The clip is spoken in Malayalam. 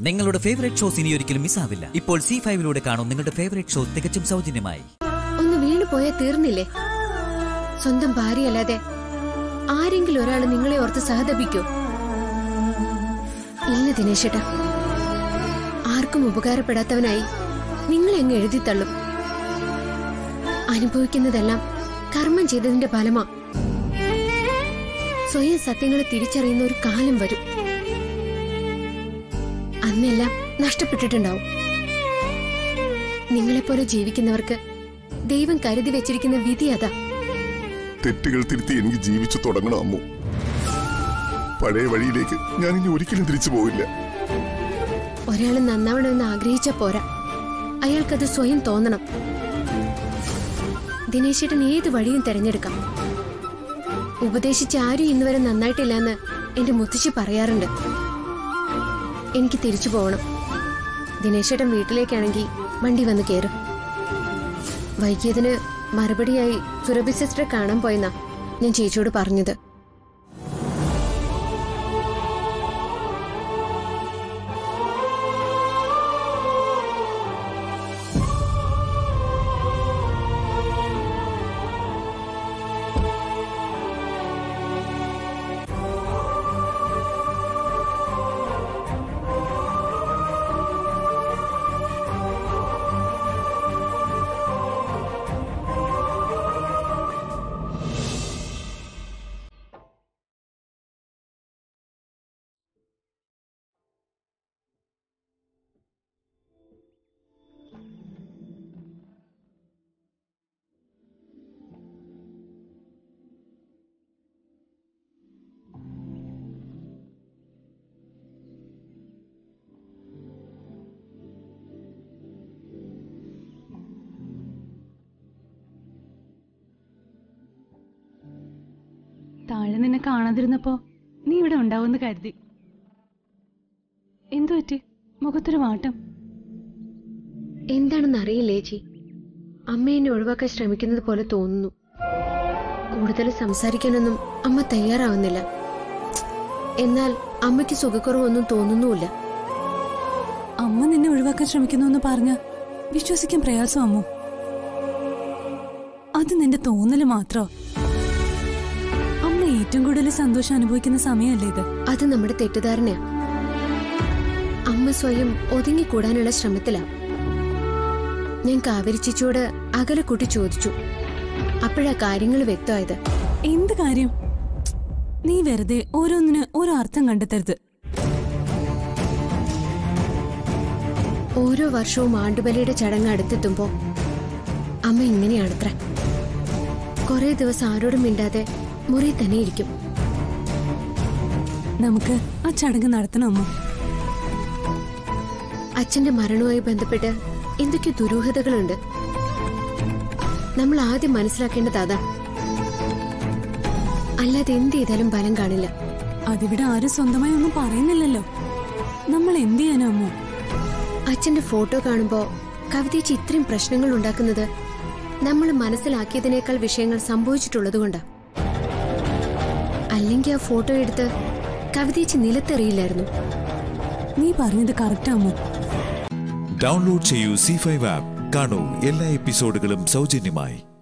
നിങ്ങളുടെ ഫേവറേറ്റ് ഷോസ് ഇനി ഒരിക്കലും മിസ്സാവില്ല ഇപ്പോൾ സി ഫൈവിലൂടെ കാണും നിങ്ങളുടെ ഫേവറേറ്റ് ഷോ തികച്ചും സൗജന്യമായി ഒന്ന് വീണു പോയാൽ തീർന്നില്ലേ സ്വന്തം ഭാര്യയല്ലാതെ ആരെങ്കിലും ഒരാൾ നിങ്ങളെ ഓർത്ത് സഹതപിക്കോ ഇല്ല ദിനേശേട്ടാ ആർക്കും ഉപകാരപ്പെടാത്തവനായി നിങ്ങളെ അങ്ങ് എഴുതിത്തള്ളും അനുഭവിക്കുന്നതെല്ലാം കർമ്മം ചെയ്തതിന്റെ ഫലമാ സ്വയം സത്യങ്ങളെ തിരിച്ചറിയുന്ന ഒരു കാലം വരും അന്നെല്ലാം നഷ്ടപ്പെട്ടിട്ടുണ്ടാവും നിങ്ങളെപ്പോലെ ജീവിക്കുന്നവർക്ക് ദൈവം കരുതി വെച്ചിരിക്കുന്ന വിധി അതാ തെറ്റുകൾ തിരുത്തി എനിക്ക് ജീവിച്ചു തുടങ്ങണം അമ്മു പഴയ വഴിയിലേക്ക് ഞാൻ ഇനി ഒരിക്കലും തിരിച്ചു പോവില്ല ഒരാൾ നന്നാവണമെന്ന് ആഗ്രഹിച്ച പോരാ അയാൾക്കത് സ്വയം തോന്നണം ദിനേശേട്ടൻ ഏത് വഴിയും തെരഞ്ഞെടുക്കാം ഉപദേശിച്ച ആരും ഇന്നുവരെ നന്നായിട്ടില്ലെന്ന് എന്റെ മുത്തശ്ശി പറയാറുണ്ട് എനിക്ക് തിരിച്ചു പോകണം ദിനേശേട്ടൻ വീട്ടിലേക്കാണെങ്കിൽ വണ്ടി വന്ന് കയറും വൈകിയതിന് മറുപടിയായി സുരഭി സിസ്റ്ററെ കാണാൻ പോയെന്നാ ഞാൻ ചേച്ചിയോട് പറഞ്ഞത് താഴെ നിന്നെ കാണാതിരുന്നപ്പോ നീ ഇവിടെ ഉണ്ടാവുമെന്ന് കരുതി എന്തു പറ്റി മുഖത്തൊരു വാട്ടം എന്താണെന്ന് അറിയില്ലേ ചേച്ചി അമ്മ എന്നെ ഒഴിവാക്കാൻ ശ്രമിക്കുന്നത് പോലെ തോന്നുന്നു കൂടുതൽ സംസാരിക്കാനൊന്നും അമ്മ തയ്യാറാവുന്നില്ല എന്നാൽ അമ്മയ്ക്ക് സുഖക്കുറവൊന്നും തോന്നുന്നുമില്ല അമ്മ നിന്നെ ഒഴിവാക്കാൻ ശ്രമിക്കുന്നു എന്ന് പറഞ്ഞ വിശ്വസിക്കാൻ പ്രയാസം അമ്മു അത് നിന്റെ തോന്നല് മാത്രോ അമ്മ ഏറ്റവും കൂടുതൽ സന്തോഷം അനുഭവിക്കുന്ന സമയമല്ലേ ഇത് അത് നമ്മുടെ തെറ്റിദ്ധാരണയാ അമ്മ സ്വയം ഒതുങ്ങിക്കൂടാനുള്ള ശ്രമത്തിലാ ഞാൻ കാവേരി ചേച്ചിയോട് അകലെ കൂട്ടി ചോദിച്ചു അപ്പോഴാ കാര്യങ്ങൾ വ്യക്തമായത് എന്ത് കാര്യം നീ വെറുതെ ഓരോന്നിന് ഓരോ അർത്ഥം കണ്ടെത്തരുത് ഓരോ വർഷവും ആണ്ടുബലിയുടെ ചടങ്ങ് അടുത്തെത്തുമ്പോ അമ്മ ഇങ്ങനെയാണത്ര കുറെ ദിവസം ആരോടും മിണ്ടാതെ മുറി തന്നെ ഇരിക്കും നമുക്ക് ആ ചടങ്ങ് നടത്തണം അമ്മ അച്ഛന്റെ മരണവുമായി ബന്ധപ്പെട്ട് എന്തൊക്കെ ദുരൂഹതകളുണ്ട് നമ്മൾ ആദ്യം മനസ്സിലാക്കേണ്ടത് അതാ അല്ലാതെ എന്ത് ചെയ്താലും ഫലം കാണില്ല അതിവിടെ ആരും സ്വന്തമായി ഒന്നും പറയുന്നില്ലല്ലോ നമ്മൾ എന്ത് ചെയ്യാനാ അമ്മു അച്ഛന്റെ ഫോട്ടോ കാണുമ്പോ കവിതയ്ക്ക് ഇത്രയും പ്രശ്നങ്ങൾ ഉണ്ടാക്കുന്നത് നമ്മൾ മനസ്സിലാക്കിയതിനേക്കാൾ വിഷയങ്ങൾ സംഭവിച്ചിട്ടുള്ളതുകൊണ്ടാ അല്ലെങ്കിൽ ആ ഫോട്ടോ എടുത്ത് കവിതയ്ക്ക് നിലത്തെറിയില്ലായിരുന്നു നീ പറഞ്ഞത് കറക്റ്റ് അമ്മു ഡൗൺലോഡ് ചെയ്യൂ സി ഫൈവ് ആപ്പ് കാണൂ എല്ലാ എപ്പിസോഡുകളും സൗജന്യമായി